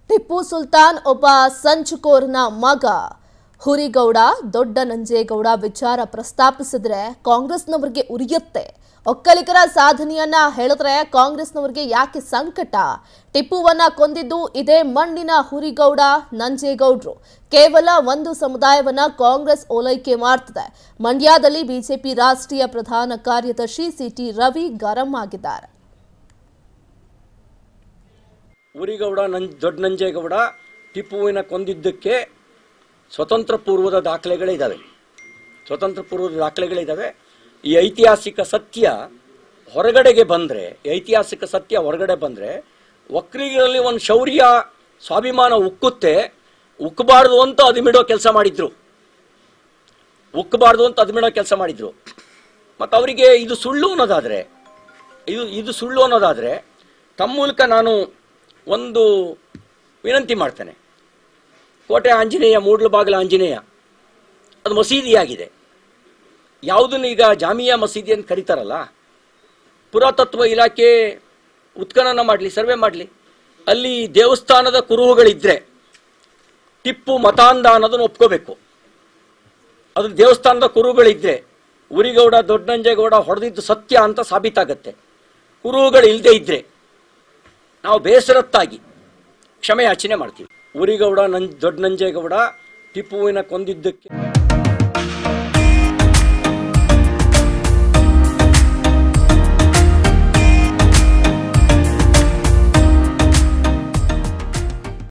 ಟಿಪ್ಪು ಸುಲ್ತಾನ್ ಒಬ್ಬ ಸಂಚುಕೋರನ ಮಗ ಹುರಿಗೌಡ ದೊಡ್ಡ ನಂಜೇಗೌಡ ವಿಚಾರ ಪ್ರಸ್ತಾಪಿಸಿದ್ರೆ ಕಾಂಗ್ರೆಸ್ನವರಿಗೆ ಉರಿಯುತ್ತೆ ಒಕ್ಕಲಿಗರ ಸಾಧನೆಯನ್ನ ಹೇಳಿದ್ರೆ ಕಾಂಗ್ರೆಸ್ನವರಿಗೆ ಯಾಕೆ ಸಂಕಟ ಟಿಪ್ಪುವನ್ನ ಕೊಂದಿದ್ದು ಇದೇ ಮಣ್ಣಿನ ಹುರಿಗೌಡ ನಂಜೇಗೌಡ್ರು ಕೇವಲ ಒಂದು ಸಮುದಾಯವನ್ನ ಕಾಂಗ್ರೆಸ್ ಓಲೈಕೆ ಮಾಡ್ತಿದೆ ಮಂಡ್ಯದಲ್ಲಿ ಬಿಜೆಪಿ ರಾಷ್ಟ್ರೀಯ ಪ್ರಧಾನ ಕಾರ್ಯದರ್ಶಿ ಸಿಟಿ ರವಿ ಗರಂ ಆಗಿದ್ದಾರೆ ಊರಿಗೌಡ ನಂ ದೊಡ್ಡ ನಂಜೇಗೌಡ ಟಿಪ್ಪುವಿನ ಕೊಂದಿದ್ದಕ್ಕೆ ಸ್ವತಂತ್ರ ಪೂರ್ವದ ದಾಖಲೆಗಳೇ ಇದ್ದಾವೆ ಸ್ವತಂತ್ರ ಪೂರ್ವದ ದಾಖಲೆಗಳಿದ್ದಾವೆ ಈ ಐತಿಹಾಸಿಕ ಸತ್ಯ ಹೊರಗಡೆಗೆ ಬಂದರೆ ಐತಿಹಾಸಿಕ ಸತ್ಯ ಹೊರಗಡೆ ಬಂದರೆ ಒಕ್ಕಲಿಗರಲ್ಲಿ ಒಂದು ಶೌರ್ಯ ಸ್ವಾಭಿಮಾನ ಉಕ್ಕುತ್ತೆ ಉಕ್ಕಬಾರ್ದು ಅಂತ ಅದುಮಿಡೋ ಕೆಲಸ ಮಾಡಿದ್ರು ಉಕ್ಕಬಾರ್ದು ಅಂತ ಅದುಮಿಡೋ ಕೆಲಸ ಮಾಡಿದ್ರು ಮತ್ತು ಅವರಿಗೆ ಇದು ಸುಳ್ಳು ಅನ್ನೋದಾದರೆ ಇದು ಇದು ಸುಳ್ಳು ಅನ್ನೋದಾದರೆ ತಮ್ಮ ಮೂಲಕ ನಾನು ಒಂದು ವಿನಂತಿ ಮಾಡ್ತೇನೆ ಕೋಟೆ ಆಂಜನೇಯ ಮೂಡ್ಲ ಬಾಗಿಲ ಆಂಜನೇಯ ಅದು ಮಸೀದಿಯಾಗಿದೆ ಯಾವುದನ್ನು ಈಗ ಜಾಮಿಯಾ ಮಸೀದಿ ಅಂತ ಕರೀತಾರಲ್ಲ ಪುರಾತತ್ವ ಇಲಾಖೆ ಉತ್ಖನನ ಮಾಡಲಿ ಸರ್ವೆ ಮಾಡಲಿ ಅಲ್ಲಿ ದೇವಸ್ಥಾನದ ಕುರುಹುಗಳಿದ್ರೆ ಟಿಪ್ಪು ಮತಾಂಧ ಅನ್ನೋದನ್ನು ಒಪ್ಕೋಬೇಕು ಅದು ದೇವಸ್ಥಾನದ ಕುರುಹುಗಳಿದ್ರೆ ಉರಿಗೌಡ ದೊಡ್ಡಂಜೇಗೌಡ ಹೊಡೆದಿದ್ದು ಸತ್ಯ ಅಂತ ಸಾಬೀತಾಗತ್ತೆ ಕುರುಹುಗಳು ಇಲ್ಲದೆ ಇದ್ರೆ ನಾವು ಬೇಸರತ್ತಾಗಿ ಕ್ಷಮೆ ಯಾಚನೆ ಮಾಡ್ತೀವಿ ಊರಿಗೌಡ ನಂ ದೊಡ್ಡ ನಂಜೇಗೌಡ ಟಿಪ್ಪುವಿನ ಕೊಂದಿದ್ದಕ್ಕೆ